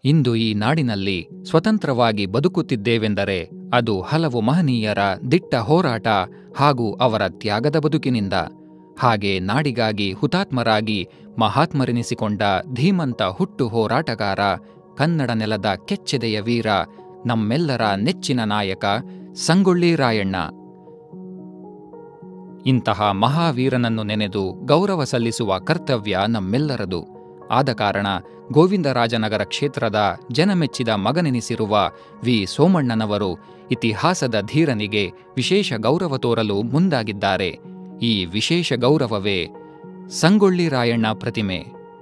ಇಂದು ಈ ನಾಡಿನಲ್ಲಿ ಸ್ವತಂತ್ರವಾಗಿ ಬದುಕುತ್ತಿದ್ದೇವೆಂದರೆ ಅದು ಹಲವು ಮಹನೀಯರ ದಿಟ್ಟ ಹೋರಾಟ ಹಾಗೂ ಅವರ ತ್ಯಾಗದ ಬದುಕಿನಿಂದ ಹಾಗೆ ನಾಡಿಗಾಗಿ ಹುತಾತ್ಮರಾಗಿ ಮಹಾತ್ಮರೆನಿಸಿಕೊಂಡ ಧೀಮಂತ ಹುಟ್ಟು ಹೋರಾಟಗಾರ ಕನ್ನಡ ನೆಲದ ಕೆಚ್ಚೆದೆಯ ವೀರ ನಮ್ಮೆಲ್ಲರ ನೆಚ್ಚಿನ ನಾಯಕ ಸಂಗೊಳ್ಳಿ ರಾಯಣ್ಣ ಇಂತಹ ಮಹಾವೀರನನ್ನು ನೆನೆದು ಗೌರವ ಸಲ್ಲಿಸುವ ಕರ್ತವ್ಯ ನಮ್ಮೆಲ್ಲರದು ಆದ ಕಾರಣ ಗೋವಿಂದರಾಜನಗರ ಕ್ಷೇತ್ರದ ಜನಮೆಚ್ಚಿದ ಮಗನೆನಿಸಿರುವ ವಿ ಸೋಮಣ್ಣನವರು ಇತಿಹಾಸದ ಧೀರನಿಗೆ ವಿಶೇಷ ಗೌರವ ತೋರಲು ಮುಂದಾಗಿದ್ದಾರೆ ಈ ವಿಶೇಷ ಗೌರವವೇ ಸಂಗೊಳ್ಳಿ ರಾಯಣ್ಣ ಪ್ರತಿಮೆ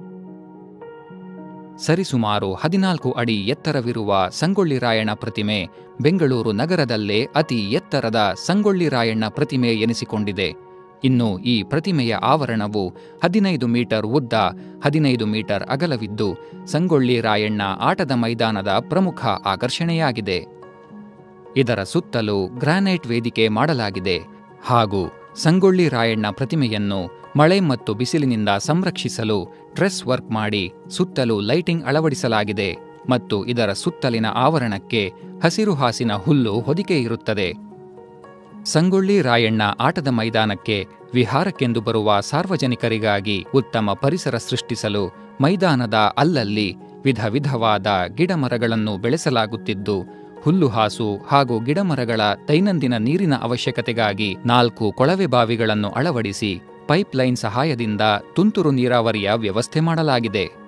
ಸರಿಸುಮಾರು ಹದಿನಾಲ್ಕು ಅಡಿ ಎತ್ತರವಿರುವ ಸಂಗೊಳ್ಳಿ ರಾಯಣ್ಣ ಪ್ರತಿಮೆ ಬೆಂಗಳೂರು ನಗರದಲ್ಲೇ ಅತಿ ಎತ್ತರದ ಸಂಗೊಳ್ಳಿ ರಾಯಣ್ಣ ಪ್ರತಿಮೆ ಎನಿಸಿಕೊಂಡಿದೆ ಇನ್ನು ಈ ಪ್ರತಿಮೆಯ ಆವರಣವು ಹದಿನೈದು ಮೀಟರ್ ಉದ್ದ ಹದಿನೈದು ಮೀಟರ್ ಅಗಲವಿದ್ದು ಸಂಗೊಳ್ಳಿ ರಾಯಣ್ಣ ಆಟದ ಮೈದಾನದ ಪ್ರಮುಖ ಆಕರ್ಷಣೆಯಾಗಿದೆ ಇದರ ಸುತ್ತಲೂ ಗ್ರಾನೈಟ್ ವೇದಿಕೆ ಮಾಡಲಾಗಿದೆ ಹಾಗೂ ಸಂಗೊಳ್ಳಿ ರಾಯಣ್ಣ ಪ್ರತಿಮೆಯನ್ನು ಮಳೆ ಮತ್ತು ಬಿಸಿಲಿನಿಂದ ಸಂರಕ್ಷಿಸಲು ಟ್ರೆಸ್ ವರ್ಕ್ ಮಾಡಿ ಸುತ್ತಲೂ ಲೈಟಿಂಗ್ ಅಳವಡಿಸಲಾಗಿದೆ ಮತ್ತು ಇದರ ಸುತ್ತಲಿನ ಆವರಣಕ್ಕೆ ಹಸಿರು ಹಾಸಿನ ಹುಲ್ಲು ಹೊದಿಕೆ ಇರುತ್ತದೆ ಸಂಗೊಳ್ಳಿ ರಾಯಣ್ಣ ಆಟದ ಮೈದಾನಕ್ಕೆ ವಿಹಾರಕ್ಕೆಂದು ಬರುವ ಸಾರ್ವಜನಿಕರಿಗಾಗಿ ಉತ್ತಮ ಪರಿಸರ ಸೃಷ್ಟಿಸಲು ಮೈದಾನದ ಅಲ್ಲಲ್ಲಿ ವಿಧ ವಿಧವಾದ ಗಿಡಮರಗಳನ್ನು ಬೆಳೆಸಲಾಗುತ್ತಿದ್ದು ಹುಲ್ಲುಹಾಸು ಹಾಗೂ ಗಿಡಮರಗಳ ದೈನಂದಿನ ನೀರಿನ ಅವಶ್ಯಕತೆಗಾಗಿ ನಾಲ್ಕು ಕೊಳವೆ ಬಾವಿಗಳನ್ನು ಅಳವಡಿಸಿ ಪೈಪ್ಲೈನ್ ಸಹಾಯದಿಂದ ತುಂತುರು ನೀರಾವರಿಯ ವ್ಯವಸ್ಥೆ ಮಾಡಲಾಗಿದೆ